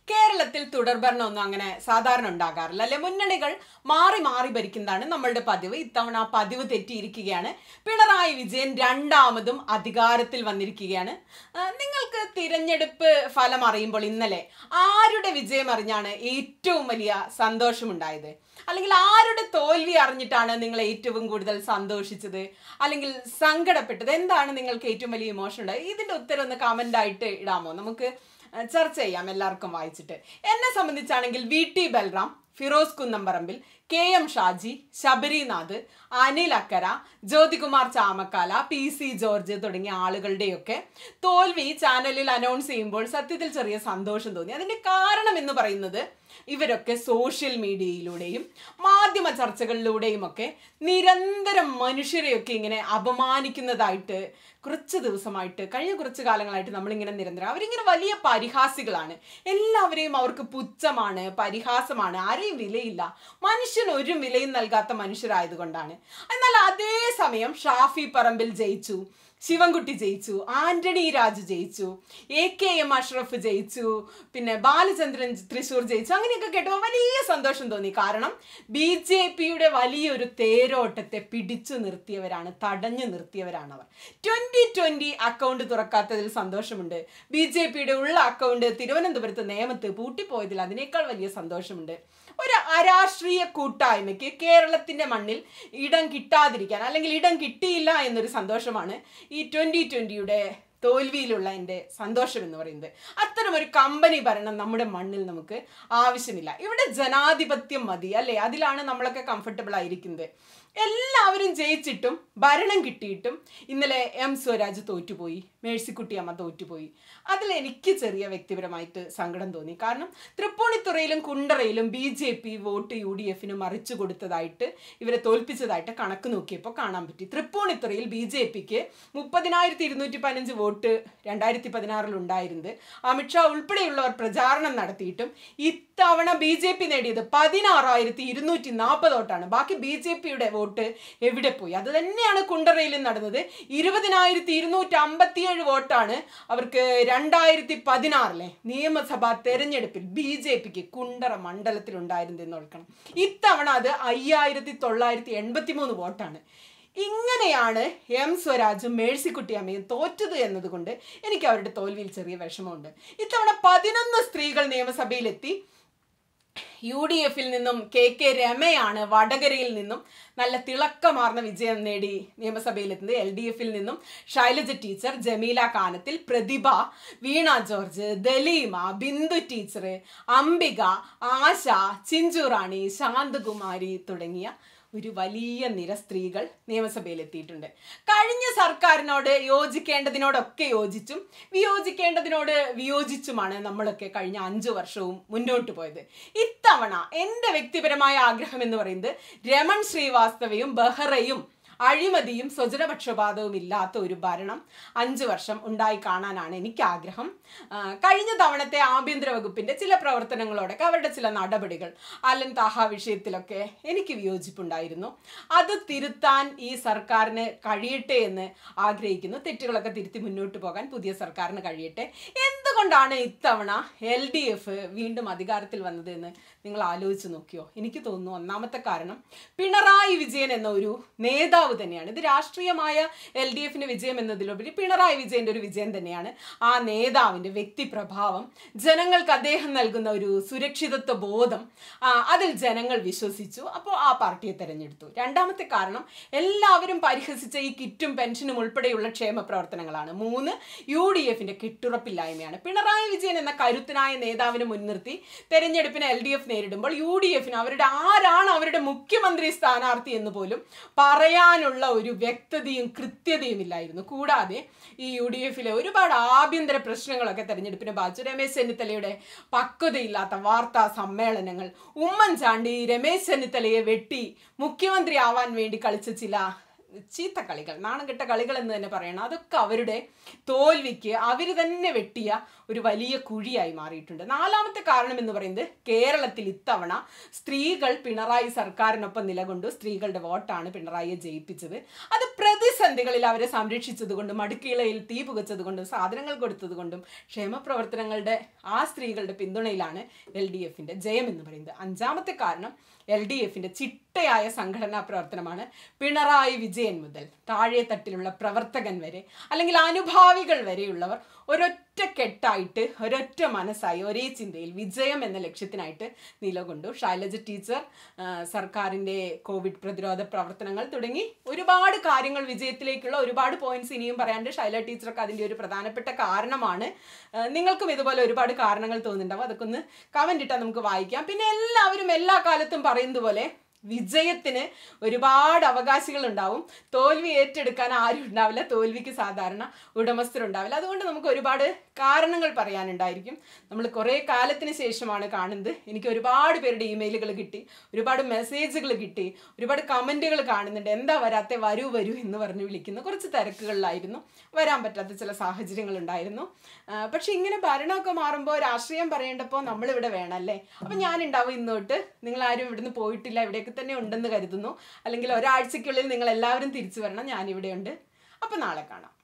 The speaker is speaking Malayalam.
കേരളത്തിൽ തുടർഭരണം ഒന്നും അങ്ങനെ സാധാരണ ഉണ്ടാകാറില്ല അല്ലെ മുന്നണികൾ മാറി മാറി ഭരിക്കുന്നതാണ് നമ്മളുടെ പതിവ് ഇത്തവണ ആ പതിവ് തെറ്റിയിരിക്കുകയാണ് പിണറായി വിജയൻ രണ്ടാമതും അധികാരത്തിൽ വന്നിരിക്കുകയാണ് ആ, നിങ്ങൾക്ക് തിരഞ്ഞെടുപ്പ് ഫലം അറിയുമ്പോൾ ഇന്നലെ ആരുടെ വിജയം അറിഞ്ഞാണ് ഏറ്റവും വലിയ സന്തോഷമുണ്ടായത് അല്ലെങ്കിൽ ആരുടെ തോൽവി അറിഞ്ഞിട്ടാണ് നിങ്ങൾ ഏറ്റവും കൂടുതൽ സന്തോഷിച്ചത് അല്ലെങ്കിൽ സങ്കടപ്പെട്ടത് എന്താണ് നിങ്ങൾക്ക് ഏറ്റവും വലിയ ഇമോഷൻ ഉണ്ടായത് ഇതിന്റെ ഉത്തരം ഒന്ന് കമന്റ് ആയിട്ട് ഇടാമോ നമുക്ക് അഹ് ചർച്ച ചെയ്യാം എല്ലാവർക്കും വായിച്ചിട്ട് എന്നെ സംബന്ധിച്ചാണെങ്കിൽ V T Balram Firoz Kunnamparambil K M Shaji Sabarinath Anil Akkara Jyothikumar Chamakkala P C George തുടങ്ങിയ ആളുകളുടെയൊക്കെ തോൽവി ചാനലിൽ അനൗൺസ് ചെയ്യുമ്പോൾ സത്യത്തിൽ ചെറിയ സന്തോഷം തോന്നി അതിന്റെ കാരണം എന്ന് പറയുന്നത് ഇവരൊക്കെ സോഷ്യൽ മീഡിയയിലൂടെയും മാധ്യമ ചർച്ചകളിലൂടെയും ഒക്കെ നിരന്തരം മനുഷ്യരെയൊക്കെ ഇങ്ങനെ അപമാനിക്കുന്നതായിട്ട് കുറച്ച് ദിവസമായിട്ട് കഴിഞ്ഞ കുറച്ച് കാലങ്ങളായിട്ട് നമ്മളിങ്ങനെ നിരന്തരം അവരിങ്ങനെ വലിയ പരിഹാസികളാണ് എല്ലാവരെയും അവർക്ക് പുച്ഛമാണ് പരിഹാസമാണ് ആരെയും വിലയില്ല മനുഷ്യന് ഒരു വിലയും നൽകാത്ത മനുഷ്യരായതുകൊണ്ടാണ് എന്നാൽ അതേ സമയം ഷാഫി പറമ്പിൽ ജയിച്ചു ശിവൻകുട്ടി ജയിച്ചു ആന്റണി രാജു ജയിച്ചു എ കെ എം അഷ്റഫ് ജയിച്ചു പിന്നെ ബാലചന്ദ്രൻ തൃശൂർ ജയിച്ചു അങ്ങനെയൊക്കെ കേട്ടപ്പോൾ വലിയ സന്തോഷം തോന്നി കാരണം ബി ജെ പിയുടെ വലിയൊരു തേരോട്ടത്തെ പിടിച്ചു നിർത്തിയവരാണ് തടഞ്ഞു നിർത്തിയവരാണ് അവർ ട്വന്റി ട്വന്റി അക്കൗണ്ട് തുറക്കാത്തതിൽ സന്തോഷമുണ്ട് ബി ജെ പിയുടെ ഉള്ള അക്കൗണ്ട് തിരുവനന്തപുരത്ത് നേമത്ത് പൂട്ടിപ്പോയതിൽ അതിനേക്കാൾ വലിയ സന്തോഷമുണ്ട് ഒരു അരാഷ്ട്രീയ കൂട്ടായ്മയ്ക്ക് കേരളത്തിന്റെ മണ്ണിൽ ഇടം കിട്ടാതിരിക്കാൻ അല്ലെങ്കിൽ ഇടം കിട്ടിയില്ല എന്നൊരു സന്തോഷമാണ് ഈ ട്വന്റി ട്വന്റിയുടെ തോൽവിയിലുള്ള എൻ്റെ സന്തോഷം എന്ന് പറയുന്നത് അത്തരം ഒരു കമ്പനി ഭരണം നമ്മുടെ മണ്ണിൽ നമുക്ക് ആവശ്യമില്ല ഇവിടെ ജനാധിപത്യം മതി അല്ലേ അതിലാണ് നമ്മളൊക്കെ കംഫർട്ടബിൾ ആയിരിക്കുന്നത് എല്ലാവരും ജയിച്ചിട്ടും ഭരണം കിട്ടിയിട്ടും ഇന്നലെ എം സ്വരാജ് തോറ്റുപോയി മേഴ്സിക്കുട്ടി അമ്മ തോറ്റുപോയി അതിൽ എനിക്ക് ചെറിയ വ്യക്തിപരമായിട്ട് സങ്കടം തോന്നി കാരണം തൃപ്പൂണിത്തുറയിലും കുണ്ടറയിലും B J P vote U D എഫിന് മറിച്ചു കൊടുത്തതായിട്ട് ഇവരെ തോൽപ്പിച്ചതായിട്ട് കണക്ക് നോക്കിയപ്പോൾ കാണാൻ പറ്റി തൃപ്പൂണിത്തുറയിൽ ബി ജെ പിക്ക് മുപ്പതിനായിരത്തി ഇരുന്നൂറ്റി പതിനഞ്ച് വോട്ട് രണ്ടായിരത്തി പതിനാറിൽ ഉണ്ടായിരുന്നത് അമിത്ഷാ ഉൾപ്പെടെയുള്ളവർ പ്രചാരണം നടത്തിയിട്ടും ഇത്തവണ ബി ജെ പി നേടിയത് പതിനാറായിരത്തി ഇരുന്നൂറ്റി നാൽപ്പത് വോട്ടാണ് ബാക്കി ബി ജെ പിയുടെ വോട്ട് എവിടെ പോയി അത് തന്നെയാണ് കുണ്ടറയിലും നടന്നത് ഇരുപതിനായിരത്തി ഇരുന്നൂറ്റി അമ്പത്തിയേഴ് വോട്ടാണ് അവർക്ക് രണ്ടായിരത്തി പതിനാറിലെ നിയമസഭാ തെരഞ്ഞെടുപ്പിൽ ബി ജെ പിക്ക് കുണ്ടറ മണ്ഡലത്തിൽ ഉണ്ടായിരുന്നതെന്ന് ഓർക്കണം ഇത്തവണ അത് അയ്യായിരത്തി തൊള്ളായിരത്തി എൺപത്തി മൂന്ന് വോട്ടാണ് ഇങ്ങനെയാണ് എം സ്വരാജും മേഴ്സിക്കുട്ടി അമ്മയും തോറ്റത് എന്നതുകൊണ്ട് എനിക്ക് അവരുടെ തോൽവിയിൽ ചെറിയ വിഷമമുണ്ട് ഇത്തവണ പതിനൊന്ന് സ്ത്രീകൾ നിയമസഭയിലെത്തി യു ഡി എഫിൽ നിന്നും കെ കെ രമയാണ് വടകരയിൽ നിന്നും നല്ല തിളക്കമാർന്ന വിജയം നേടി നിയമസഭയിലെത്തുന്നത് എൽ ഡി എഫിൽ നിന്നും ശൈലജ ടീച്ചർ ജമീല കാനത്തിൽ പ്രതിഭ വീണ ജോർജ് ദലീമ ബിന്ദു ടീച്ചർ അംബിക ആശ ചിഞ്ചുറാണി ശാന്തകുമാരി തുടങ്ങിയ ഒരു വലിയ നിര സ്ത്രീകൾ നിയമസഭയിലെത്തിയിട്ടുണ്ട് കഴിഞ്ഞ സർക്കാരിനോട് യോജിക്കേണ്ടതിനോടൊക്കെ യോജിച്ചും വിയോജിക്കേണ്ടതിനോട് വിയോജിച്ചുമാണ് നമ്മളൊക്കെ കഴിഞ്ഞ അഞ്ചു വർഷവും മുന്നോട്ട് പോയത് ഇത്തവണ എൻ്റെ വ്യക്തിപരമായ ആഗ്രഹം എന്ന് പറയുന്നത് രമൺ ശ്രീവാസ്തവയും ബെഹ്റയും അഴിമതിയും സ്വജനപക്ഷപാതവും ഇല്ലാത്ത ഒരു ഭരണം അഞ്ച് വർഷം ഉണ്ടായി കാണാനാണ് എനിക്ക് ആഗ്രഹം ആ, കഴിഞ്ഞ തവണത്തെ ആഭ്യന്തര വകുപ്പിന്റെ ചില പ്രവർത്തനങ്ങളോടൊക്കെ അവരുടെ ചില നടപടികൾ അലൻ താഹ വിഷയത്തിലൊക്കെ എനിക്ക് വിയോജിപ്പുണ്ടായിരുന്നു അത് തിരുത്താൻ ഈ സർക്കാരിന് കഴിയട്ടെ എന്ന് ആഗ്രഹിക്കുന്നു തെറ്റുകളൊക്കെ തിരുത്തി മുന്നോട്ട് പോകാൻ പുതിയ സർക്കാരിന് കഴിയട്ടെ എന്തുകൊണ്ടാണ് ഇത്തവണ എൽ ഡി എഫ് വീണ്ടും അധികാരത്തിൽ വന്നത് എന്ന് നിങ്ങൾ ആലോചിച്ച് നോക്കിയോ എനിക്ക് തോന്നുന്നു ഒന്നാമത്തെ കാരണം പിണറായി വിജയൻ എന്ന ഒരു നേതാവ് തന്നെയാണ് ഇത് രാഷ്ട്രീയമായ എൽ ഡി എഫിന്റെ വിജയം എന്നതിലുപരി പിണറായി വിജയന്റെ ഒരു വിജയം തന്നെയാണ് ആ നേതാവിന്റെ വ്യക്തിപ്രഭാവം ജനങ്ങൾക്ക് അദ്ദേഹം നൽകുന്ന ഒരു സുരക്ഷിതത്വ ബോധം ആ, അതിൽ ജനങ്ങൾ വിശ്വസിച്ചു അപ്പോൾ ആ പാർട്ടിയെ തെരഞ്ഞെടുത്തു രണ്ടാമത്തെ കാരണം എല്ലാവരും പരിഹസിച്ച ഈ കിറ്റും പെൻഷനും ഉൾപ്പെടെയുള്ള ക്ഷേമ പ്രവർത്തനങ്ങളാണ് മൂന്ന് യു ഡി എഫിന്റെ കെട്ടുറപ്പില്ലായ്മയാണ് പിണറായി വിജയൻ എന്ന കരുത്തനായ നേതാവിനെ മുൻനിർത്തി തെരഞ്ഞെടുപ്പിന് എൽ ഡി എഫ് നേരിടുമ്പോൾ യു ഡി എഫിന് അവരുടെ ആരാണ് അവരുടെ മുഖ്യമന്ത്രി സ്ഥാനാർത്ഥി എന്ന് പോലും പറയാനുള്ള ഒരു വ്യക്തതയും കൃത്യതയും ഇല്ലായിരുന്നു കൂടാതെ ഈ യു ഡി എഫിലെ ഒരുപാട് ആഭ്യന്തര പ്രശ്നങ്ങളൊക്കെ തെരഞ്ഞെടുപ്പിനെ ബാധിച്ചു രമേശ് ചെന്നിത്തലയുടെ പക്വതയില്ലാത്ത വാർത്താ സമ്മേളനങ്ങൾ ഉമ്മൻചാണ്ടി രമേശ് ചെന്നിത്തലയെ വെട്ടി മുഖ്യമന്ത്രി ആവാൻ വേണ്ടി കളിച്ച ചില ചീത്ത കളികൾ നാണം കെട്ട കളികൾ എന്ന് തന്നെ പറയണം അതൊക്കെ അവരുടെ തോൽവിക്ക് അവർ തന്നെ വെട്ടിയ ഒരു വലിയ കുഴിയായി മാറിയിട്ടുണ്ട് നാലാമത്തെ കാരണം എന്ന് പറയുന്നത് കേരളത്തിൽ ഇത്തവണ സ്ത്രീകൾ പിണറായി സർക്കാരിനൊപ്പം നിലകൊണ്ടു സ്ത്രീകളുടെ വോട്ടാണ് പിണറായിയെ ജയിപ്പിച്ചത് അത് പ്രതിസന്ധി പ്രതിസന്ധികളിൽ അവരെ സംരക്ഷിച്ചതുകൊണ്ടും അടുക്കളയിൽ തീ പുകച്ചതുകൊണ്ടും സാധനങ്ങൾ കൊടുത്തതുകൊണ്ടും ക്ഷേമപ്രവർത്തനങ്ങളുടെ ആ സ്ത്രീകളുടെ പിന്തുണയിലാണ് എൽ ഡി എഫിന്റെ ജയം എന്ന് പറയുന്നത് അഞ്ചാമത്തെ കാരണം എൽ ഡി എഫിന്റെ ചിട്ടയായ സംഘടനാ പ്രവർത്തനമാണ് പിണറായി വിജയൻ മുതൽ താഴെ തട്ടിലുള്ള പ്രവർത്തകൻ വരെ അല്ലെങ്കിൽ അനുഭാവികൾ വരെയുള്ളവർ ഒരൊറ്റ കെട്ടായിട്ട് ഒരൊറ്റ മനസ്സായി ഒരേ ചിന്തയിൽ വിജയം എന്ന ലക്ഷ്യത്തിനായിട്ട് നിലകൊണ്ടു ശൈലജ ടീച്ചർ ആ, സർക്കാരിൻ്റെ കോവിഡ് പ്രതിരോധ പ്രവർത്തനങ്ങൾ തുടങ്ങി ഒരുപാട് കാര്യങ്ങൾ വിജയത്തിലേക്കുള്ള ഒരുപാട് പോയിന്റ്സ് ഇനിയും പറയാണ്ട് ശൈല ടീച്ചർക്ക് അതിൻ്റെ ഒരു പ്രധാനപ്പെട്ട കാരണമാണ് ആ, നിങ്ങൾക്കും ഇതുപോലെ ഒരുപാട് കാരണങ്ങൾ തോന്നുന്നുണ്ടാവും അതൊക്കെ ഒന്ന് കമൻ്റ് ഇട്ടാൽ നമുക്ക് വായിക്കാം പിന്നെ എല്ലാവരും എല്ലാ കാലത്തും പറയുന്നത് പോലെ വിജയത്തിന് ഒരുപാട് അവകാശികൾ ഉണ്ടാവും തോൽവി ഏറ്റെടുക്കാൻ ആരും ഉണ്ടാവില്ല തോൽവിക്ക് സാധാരണ ഉടമസ്ഥരുണ്ടാവില്ല അതുകൊണ്ട് നമുക്ക് ഒരുപാട് കാരണങ്ങൾ പറയാനുണ്ടായിരിക്കും നമ്മൾ കുറേ കാലത്തിന് ശേഷമാണ് കാണുന്നത് എനിക്ക് ഒരുപാട് പേരുടെ ഇമെയിലുകൾ കിട്ടി ഒരുപാട് മെസ്സേജുകൾ കിട്ടി ഒരുപാട് കമൻറ്റുകൾ കാണുന്നുണ്ട് എന്താ വരാത്തെ വരൂ വരൂ എന്ന് പറഞ്ഞ് വിളിക്കുന്നു കുറച്ച് തിരക്കുകളിലായിരുന്നു വരാൻ പറ്റാത്ത ചില സാഹചര്യങ്ങൾ ഉണ്ടായിരുന്നു ആ, പക്ഷെ ഇങ്ങനെ ഭരണമൊക്കെ മാറുമ്പോൾ രാഷ്ട്രീയം പറയേണ്ടപ്പോൾ നമ്മളിവിടെ വേണമല്ലേ അപ്പം ഞാനുണ്ടാവും ഇന്ന് തൊട്ട് നിങ്ങൾ ആരും ഇവിടുന്ന് പോയിട്ടില്ല ഇവിടെയൊക്കെ തന്നെ ഉണ്ടെന്ന് കരുതുന്നു അല്ലെങ്കിൽ ഒരാഴ്ചയ്ക്കുള്ളിൽ നിങ്ങൾ എല്ലാവരും തിരിച്ചു വരണം ഞാനിവിടെയുണ്ട് അപ്പം നാളെ കാണാം